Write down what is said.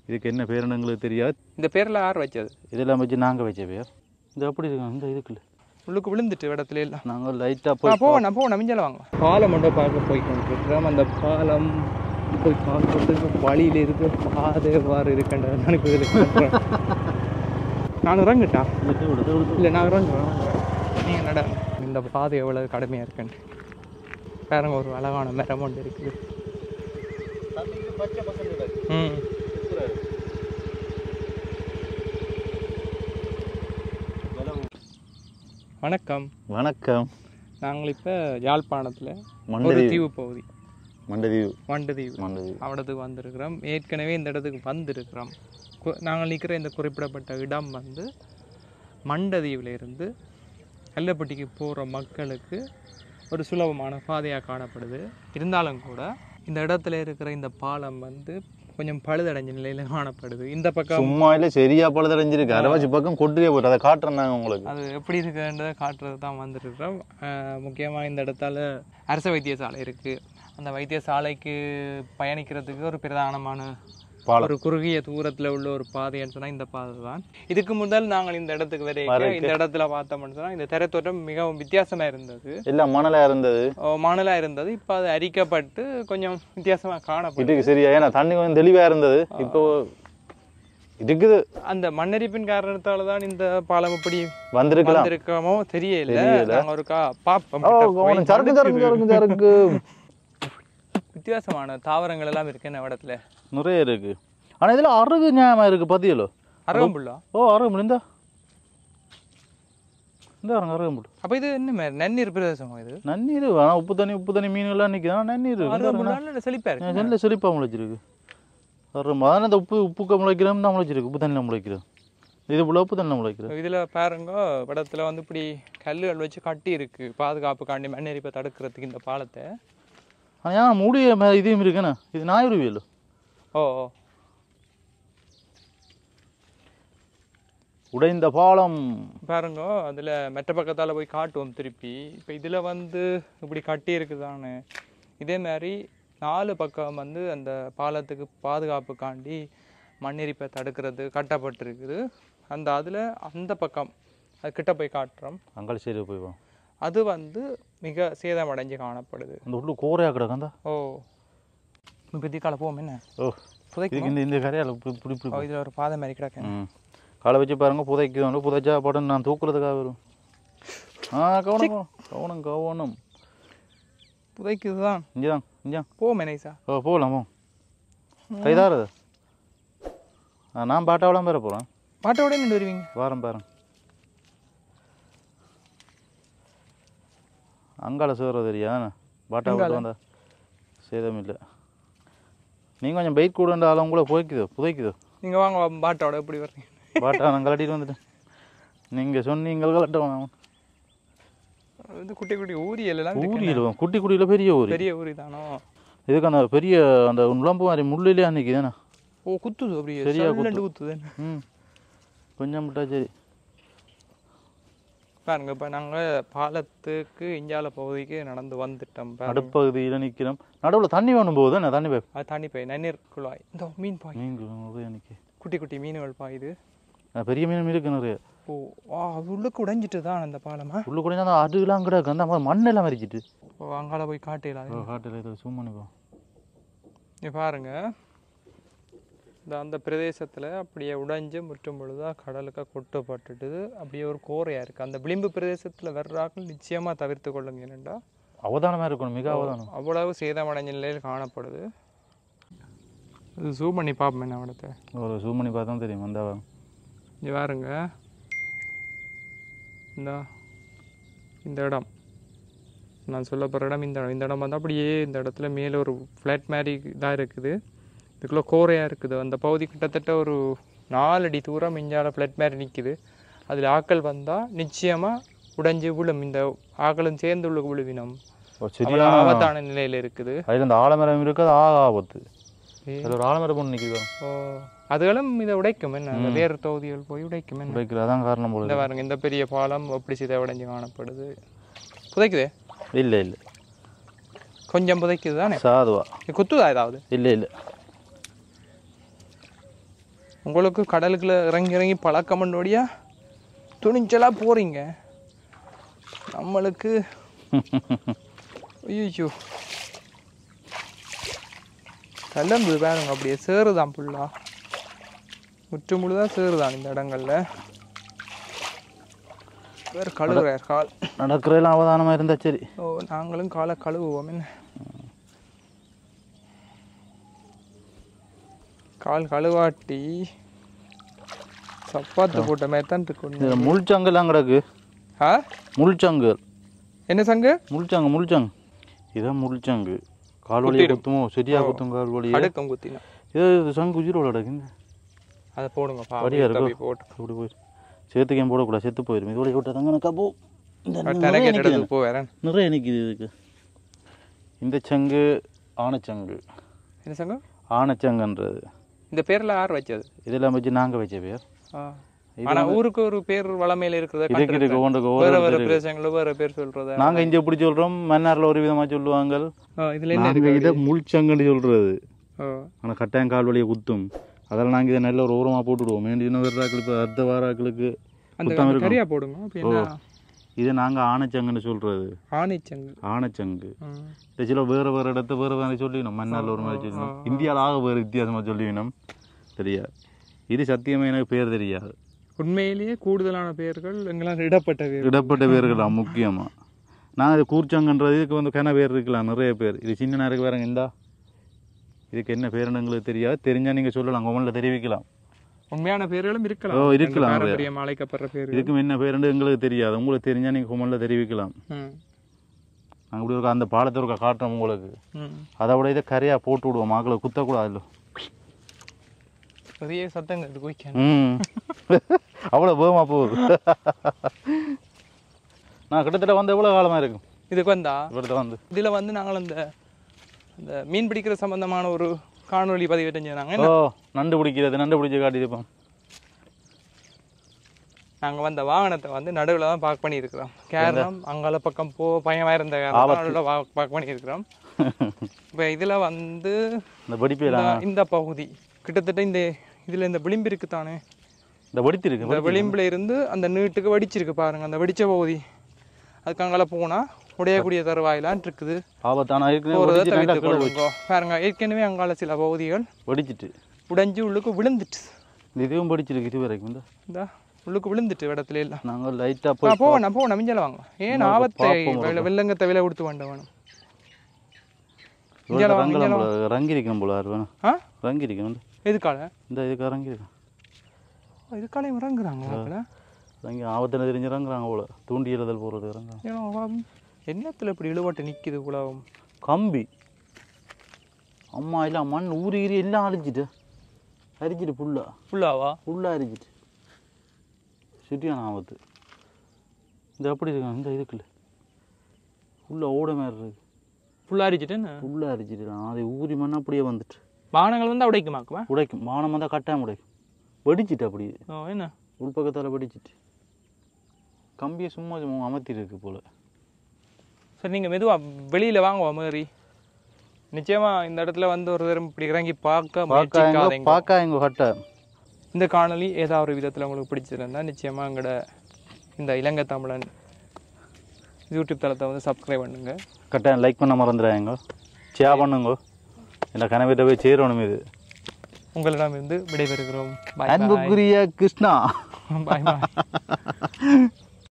இதுக்கு என்ன பேருன்னு எங்களுக்கு தெரியாது இந்த பேரில் யார் வச்சது இதெல்லாம் வச்சு நாங்கள் வச்ச பேர் இது அப்படி இருக்கோம் இந்த இதுக்குள்ள உள்ளுக்கு விழுந்துட்டு இடத்துல எல்லாம் நாங்கள் லைட்டாக ஆ போய் போவோம் நான் போவோம் நம்பிஞ்சால வாங்க பாலம் மட்டும் பார்க்க போய் கொண்டிருக்கிறோம் அந்த பாலம் போய் பார்க்கறதுக்கு வழியில் இருக்க பாதை எவ்வாறு இருக்கின்றது நான் இப்போ இதில் காட்டுறேன். நான் இறங்கிட்டா விட்டு விடுது விடுது இல்லை நான் இறங்குறேன் நீங்கள் நட இந்த பாதை எவ்வளோ கடுமையாக இருக்குன்னு பாருங்க ஒரு அழகான மரம் ஒன்று இருக்குது ம் வணக்கம் வணக்கம் நாங்கள் இப்போ யாழ்ப்பாணத்தில் ஒரு மண்டதீவு தீவு பகுதி மண்டதீவு வண்டதீவு மண்டதீவு அவடத்துக்கு வந்திருக்கிறோம் ஏற்கனவே இந்த இடத்துக்கு வந்திருக்கிறோம் கு- நாங்கள் நிற்கிற இந்த குறிப்பிடப்பட்ட இடம் வந்து மண்டதீவில் இருந்து கல்லப்பட்டிக்கு போகிற மக்களுக்கு ஒரு சுலபமான பாதையாக காணப்படுது இருந்தாலும் கூட இந்த இடத்துல இருக்கிற இந்த பாலம் வந்து கொஞ்சம் பழுதடைஞ்ச நிலையில் காணப்படுது இந்த பக்கம் சும்மா இல்லை சரியா பழுதடைஞ்சிருக்கு அரைவாசி பக்கம் கொட்டியே போயிட்டு அதை காட்டுறேன் நாங்கள் உங்களுக்கு அது எப்படி இருக்குன்றதை காட்டுறது தான் வந்திருக்கிறோம் முக்கியமாக இந்த இடத்தால அரசு வைத்தியசாலை இருக்குது அந்த வைத்தியசாலைக்கு பயணிக்கிறதுக்கு ஒரு பிரதானமான பாலம். ஒரு குறுகிய தூரத்தில் உள்ள ஒரு பாதைன்னு சொன்னால் இந்த பாதை தான் இதுக்கு முதல் நாங்கள் இந்த இடத்துக்கு வரைக்கும் இந்த இடத்துல பார்த்தோம்னு சொன்னால் இந்த திரைத்தோட்டம் மிகவும் வித்தியாசமாக இருந்தது எல்லாம் மணலாக இருந்தது மணலாக இருந்தது இப்போ அது அரிக்கப்பட்டு கொஞ்சம் வித்தியாசமாக காணப்படும் இதுக்கு சரியா ஏன்னா தண்ணி கொஞ்சம் தெளிவாக இருந்தது இப்போ இருக்குது அந்த மண்ணரிப்பின் காரணத்தால தான் இந்த பாலம் இப்படி வந்திருக்கலாம் வந்திருக்கமோ தெரியல நாங்கள் ஒருக்கா பார்ப்போம் ஓ கிட்ட போய் கவனம் சரக்கு சரக்கு சரக்கு சரக்கு வித்தியாசமான தாவரங்கள் எல்லாம் இருக்கு என்ன இடத்துல நிறைய இருக்கு ஆனா இதுல அருகு ஞாபகம் இருக்கு பத்தியலோ அரகம்புல்லா ஓ அருகு இந்த இந்த அருங்க அருகம்புல் அப்ப இது என்ன மாதிரி நன்னீர் பிரதேசமா இது நன்னீர் ஆனால் உப்பு தண்ணி உப்பு தண்ணி மீன்கள்லாம் நிற்குது ஆனால் நன்னீர் அரகம்புல்லா இல்ல செழிப்பா இருக்கு நல்ல செழிப்பாக முளைச்சிருக்கு அரும்பு அதான் இந்த உப்பு உப்புக்க முளைக்கிறோம் தான் முளைச்சிருக்கு உப்பு தண்ணியில் முளைக்கிறோம் இது போல உப்பு தண்ணியில் முளைக்கிறோம் இதுல பாருங்க இடத்துல வந்து இப்படி கல்லுகள் வச்சு கட்டி இருக்கு பாதுகாப்புக்காண்டி மண்ணெரிப்பை தடுக்கிறதுக்கு இந்த பாலத்தை ஆனால் ஏன் மூடிய மே- இதையும் இருக்குண்ணே இது ஞாயிறுவியல் ஓ ஓ. உடைந்த பாலம் பாருங்க அதுல மெட்ட பக்கத்தால போய் காட்டுவோம் திருப்பி இப்ப இதுல வந்து இப்படி கட்டி இருக்குதானே இதே மாதிரி நாலு பக்கம் வந்து அந்த பாலத்துக்கு பாதுகாப்புக்காண்டி மண்ணெரிப்பை தடுக்கிறது கட்டப்பட்டிருக்குது அந்த அதுல அந்த பக்கம் அது கிட்ட போய் காட்டுறோம் அங்காளி சைடு போய் வா அது வந்து மிக சேதமடைஞ்சு காணப்படுது அந்த உள்ள கோரையாக கிடக்கந்தா ஓ இப்போ தீக்கால போவோம் என்ன ஓ புதைக்கு இதுக்கு இந்த இந்த கரையால் இப்படி இப்படி இப்படி ஓ இதுல ஒரு பாதை மாதிரி கிடக்கு ம் காலை வச்சு பாருங்க புதைக்குது புதைச்சா படம் நான் தூக்குறதுக்காக வரும் ஆ கவனம் கவனம் கவனம் கவனம் புதைக்குது தான் இங்கே தான் இங்கே போவோம் நைஸா ஓ போகலாம் போ கைதாரது ஆ நான் பாட்டாவெல்லாம் பேர போகிறேன் பாட்டோட நின்று வருவீங்க வாரம் பாருங்க அங்கால சேர தெரியா பாட்டா விட்டு வந்தா சேதம் இல்லை நீங்கள் கொஞ்சம் பைக் கூட ஆளும் கூட புதைக்குதோ புதைக்குதோ நீங்க வாங்க பாட்டோட எப்படி வர்றீங்க பாட்டா நான் கலட்டிட்டு வந்துட்டேன் நீங்கள் சொன்னீங்க கலட்ட வேணாம் அது வந்து குட்டி குட்டி ஊரியல் எல்லாம் இருக்கு. ஊரியில் குட்டி குட்டியில் பெரிய ஊரி பெரிய ஊரி தானோ இதுக்கு அந்த பெரிய அந்த நுழம்பு மாதிரி முள்ளிலே நிற்கிதானே ஓ குத்துது அப்படியே சரியா சல்லண்டு குத்துது ம் கொஞ்சம் விட்டா சரி பாருங்க இப்ப நாங்க பாலத்துக்கு இஞ்சால பகுதிக்கு நடந்து வந்துட்டோம் பாருங்க நடுப்பகுதியில் நிற்கிறோம் நடுவில் தண்ணி வேணும் போகுது தானே தண்ணி பைப் அது தண்ணி போய் நன்னீர் குழாய் இந்த மீன் பாய் நீங்கள் நிற்க குட்டி குட்டி மீன்கள் பாயுது பெரிய மீனும் இருக்கு நிறைய ஓ ஆ அது உள்ளுக்கு உடைஞ்சிட்டு தான் அந்த பாலமா உள்ள கூட அந்த அடுலாம் கிடக்கு அந்த மாதிரி மண்ணெல்லாம் மறிச்சிட்டு ஓ அங்கால போய் காட்டல காட்டில் இதை zoom பண்ணி போ இங்க பாருங்க இந்த அந்த பிரதேசத்துல அப்படியே உடைஞ்சு முற்றும் பொழுதா கடலுக்கு கொட்டப்பட்டுட்டுது அப்படியே ஒரு கோரையா இருக்கு அந்த விளிம்பு பிரதேசத்துல வர்றாக்கள் நிச்சயமா தவிர்த்து கொள்ளுங்க என்னண்டா அவதானமாக இருக்கணும் மிக அவதானம் அவ்வளவு சேதமடைஞ்ச நிலையில் காணப்படுது இது ஜூம் பண்ணி பார்ப்போம் என்ன இடத்த ஒரு zoom பண்ணி பார்த்தா தெரியும் அந்த இங்க பாருங்க இந்த இந்த இடம் நான் சொல்ல போகிற இடம் இந்த இடம் இந்த இடம் வந்து அப்படியே இந்த இடத்துல மேலே ஒரு ஃப்ளாட் மாதிரி இதாக இருக்குது இதுக்குள்ளே கோரையாக இருக்குது அந்த பகுதி கிட்டத்தட்ட ஒரு நாலு அடி தூரம் இஞ்சால ஃப்ளாட் மாதிரி நிற்குது அதில் ஆக்கள் வந்தால் நிச்சயமாக உடைஞ்சு விழும் இந்த ஆக்களும் சேர்ந்து உள்ள விழுவினம் ஒரு சரியா அவ்வளோ ஆபத்தான நிலையில் இருக்குது அதில் இந்த ஆலமரம் இருக்குது அது ஆக ஆபத்து ஏ. அதில் ஒரு ஆலமரம் ஒன்று நிற்குது ஓ அதுகளும் இதை உடைக்கும் என்ன அந்த வேறு தொகுதிகள் போய் உடைக்கும் என்ன பைக்கில் அதான் காரணம் போல இந்த பாருங்க இந்த பெரிய பாலம் எப்படி சிதைவடைஞ்சு காணப்படுது புதைக்குதே இல்லை இல்லை கொஞ்சம் புதைக்குது தானே சாதுவா இது குத்துதா ஏதாவது இல்லை இல்லை உங்களுக்கு கடலுக்குள்ள இறங்கி இறங்கி பழக்கமண்டோடியா துணிச்சலா போறீங்க நம்மளுக்கு ஐயோ கலந்து பாருங்க அப்படியே சேருதான் புல்லா முற்று முழுதா சேருதான் இந்த இடங்கள்ல வேறு கழுவுறார் கால் நடக்கிறதெல்லாம் அவதானமாக இருந்தா சரி ஓ நாங்களும் காலை கழுவுவோம் என்ன கால் கழுவாட்டி சப்பாத்து போட்ட மாதிரி தான் இருக்கு இதில் முள்சங்கெல்லாம் கிடக்கு ஆ முள்சங்கு என்ன சங்கு முள்சங்கு முள்சங்கு இதான் முள்சங்கு கால் வலியை குத்துமோ சரியா குத்தும் கால் வலியை அடுக்கம் குத்தினா இது இது சங்கு உயிரோட கிடக்குங்க அதை போடுங்க பா வடியா தப்பி இருக்கும் போட்டு அப்படி போயிரு சேர்த்துக்கேன் போடக்கூடாது செத்து போயிடும் இதோட விட்டாதாங்க எனக்கு அப்போ இந்த நிறைய தனக்கு நிக்குது. இடத்துக்கு போ வேற நிறைய நிற்கிது இதுக்கு இந்த சங்கு ஆனச்சங்கு என்ன சங்கம் ஆனச்சங்குன்றது இந்த பேர்ல யார் வச்சது இதெல்லாம் வச்சு நாங்கள் வச்ச பேர் ஆ. ஆனா ஊருக்கு ஒரு பேர் வளமையில இருக்கிறத இதுக்கு இதுக்கு ஒன்றுக்கு வேற ஒவ்வொரு வேற பிரதேசங்களும் வேற பேர் சொல்றத நாங்கள் இங்கே எப்படி சொல்கிறோம் மன்னாரில் ஒரு விதமாக சொல்லுவாங்க ஆ, இதுல என்ன நாங்கள் இதை முள்சங்குன்னு சொல்கிறது ஓ ஆனால் கட்டாயம் கால் வலியை குத்தும் அதெல்லாம் நாங்கள் இதை நல்ல ஒரு ஓரமாக போட்டுவிடுவோம் வேண்டி இன்னும் வேறு இப்போ அர்த்த வாராக்களுக்கு அந்த குத்தாம இருக்கும் கரியா போடுங்க அப்ப என்ன இது நாங்கள் ஆனச்சங்குன்னு சொல்கிறது ஆணிச்சங்கு ஆனச்சங்கு ம். இந்த சில வேறு வேறு இடத்த வேறு வேறு சொல்லிவிடும் மன்னாரில் ஒரு மாதிரி சொல்லணும் இந்தியாவில் ஆக வேறு வித்தியாசமாக சொல்லிவிடும் தெரியாது இது சத்தியமே எனக்கு பேர் தெரியாது உண்மையிலேயே கூடுதலான பெயர்கள் எங்கெல்லாம் இடப்பட்ட பேர் இடப்பட்ட பேர்களாம் முக்கியமாக நான் இது கூர்ச்சங்கன்றது இதுக்கு வந்து கன பேர் இருக்கலாம் நிறைய பேர் இது சின்ன நேருக்கு வேறங்க இந்தா இதுக்கு என்ன பேருன்னு எங்களுக்கு தெரியாது தெரிஞ்சால் நீங்கள் சொல்லலாம் கமெண்ட்டில் தெரிவிக்கலாம் உண்மையான பேர்களும் ஓ, இருக்கலாம் இருக்கலாம் ரெண்டு பாரம்பரியம் அழைக்கப்படுற பேர் இதுக்கும் என்ன பேருன்னு எங்களுக்கு தெரியாது உங்களுக்கு தெரிஞ்சால் நீங்கள் கமெண்ட்டில் தெரிவிக்கலாம் ம் நாங்கள் இப்படி ஒரு அந்த பாலத்தை ஒரு காட்டுறோம் உங்களுக்கு ம் அதை விட இதை கரையாக போட்டு விடுவோம் மக்களை குத்தக்கூடாதுல்ல பெரிய சத்தங்க இது குயிக்க ம் அவ்வளோ போமா போகுது நான் கிட்டத்தட்ட வந்து எவ்வளோ காலமாக இருக்கும் இதுக்கு வந்தா இவர்கிட்ட வந்து இதுல வந்து நாங்கள் அந்த அந்த மீன் பிடிக்கிற சம்பந்தமான ஒரு காணொளி பதிவேற்றம் செய்தாங்க ஓ நண்டு பிடிக்கிறது நண்டு பிடிச்சி காட்டியிருப்போம் நாங்க வந்த வாகனத்தை வந்து நடுவில் தான் பார்க் பண்ணியிருக்கிறோம் காரணம் அங்கால பக்கம் போ பயமா இருந்த நடுவில் பார்க் பண்ணியிருக்கிறோம் இப்போ இதுல வந்து இந்த வெடிப்பேலாம் இந்த- இந்த பகுதி கிட்டத்தட்ட இந்த இதுல இந்த விளிம்பு இருக்கு தானே இந்த வெடித்து இருக்கு இந்த விளிம்புல இருந்து அந்த நீட்டுக்கு வெடிச்சிருக்கு பாருங்க அந்த வெடிச்ச பகுதி அதுக்கு அங்கால போனா உடையக்கூடிய தருவாயிலான் இருக்குது ஆபத்தான ஏற்கனவே போறதை வெடிச்சு நல்லா தவிர்த்து கீழே போச்சு. கொள்ளுங்க பாருங்க ஏற்கனவே அங்கால சில பகுதிகள் வெடிச்சிட்டு உடைஞ்சு உள்ளுக்கு விழுந்துட்டு இந்த இதுவும் படிச்சிருக்கு இது வரைக்கும் இந்த இந்த உள்ளுக்கு விழுந்துட்டு இடத்துல எல்லாம் நாங்கள் லைட்டாக ஆ, போய் போவேண்ணா போவேண்ணா மிஞ்சல வாங்க ஏன் நாங்க ஆபத்தை பார்ப்போம் வெள்ள வெள்ளங்கத்தை விலை கொடுத்து வேண்ட வேணும் இவ்வளோ ரங்கலாம் போல ரங்கிருக்கணும் போல யார் வேணும் ஆ ரங்கிருக்கணும் எதுக்கால இந்த இதுக்கு ரங்கிருக்கணும் இதுக்காலையும் இறங்குறாங்களா ரங்கி ஆபத்தில் தெரிஞ்சு இறங்குறாங்க போல தூண்டி எழுதல் போகிறது இறங்குறாங்க என்னத்துல இப்படி இழுவாட்டு நிக்குது உலகம் கம்பி அம்மா எல்லாம் மண் ஊறி ஈரி எல்லாம் அழிச்சிட்டு அரிச்சிட்டு புல்லா ஃபுல்லாவா ஃபுல்லாக அரிச்சிட்டு சுட்டியான ஆபத்து இந்த எப்படி இருக்காங்க இந்த இதுக்குள்ள ஃபுல்லாக ஓட மாதிரி இருக்கு ஃபுல்லா அடிச்சிட்டுன்னு ஃபுல்லாக அரிச்சிட்டு அது ஊறி மண் அப்படியே வந்துட்டு வாகனங்கள் வந்து உடைக்குமாக்குமா உடைக்கும் வானம் வந்தால் கட்டாயம் உடைக்கும் வெடிச்சிட்டு அப்படியே ஓ என்ன உள்பக்கத்தால் வெடிச்சிட்டு கம்பியை சும்மா சும்மா அமர்த்திட்டு இருக்கு போல சரி நீங்க மெதுவா வெளியில வாங்குவா மாதிரி நிச்சயமா இந்த இடத்துல வந்து ஒரு தரம் இப்படி இறங்கி பார்க்க பார்க்க எங்க முயற்சிக்காதீங்க பார்க்க எங்க கட்டை இந்த காணொளி ஏதாவது ஒரு விதத்துல உங்களுக்கு பிடிச்சிருந்தா நிச்சயமா எங்களோட இந்த இலங்கை தமிழன் யூடியூப் தளத்தை வந்து சப்ஸ்கிரைப் பண்ணுங்க கட்டாயம் லைக் பண்ண மறந்துடாங்க ஷேர் பண்ணுங்க என்ன கனவிட்ட போய் சேரணும் இது உங்களிடமிருந்து விடைபெறுகிறோம் பாய் அன்புக்குரிய கிருஷ்ணா பாய் பாய்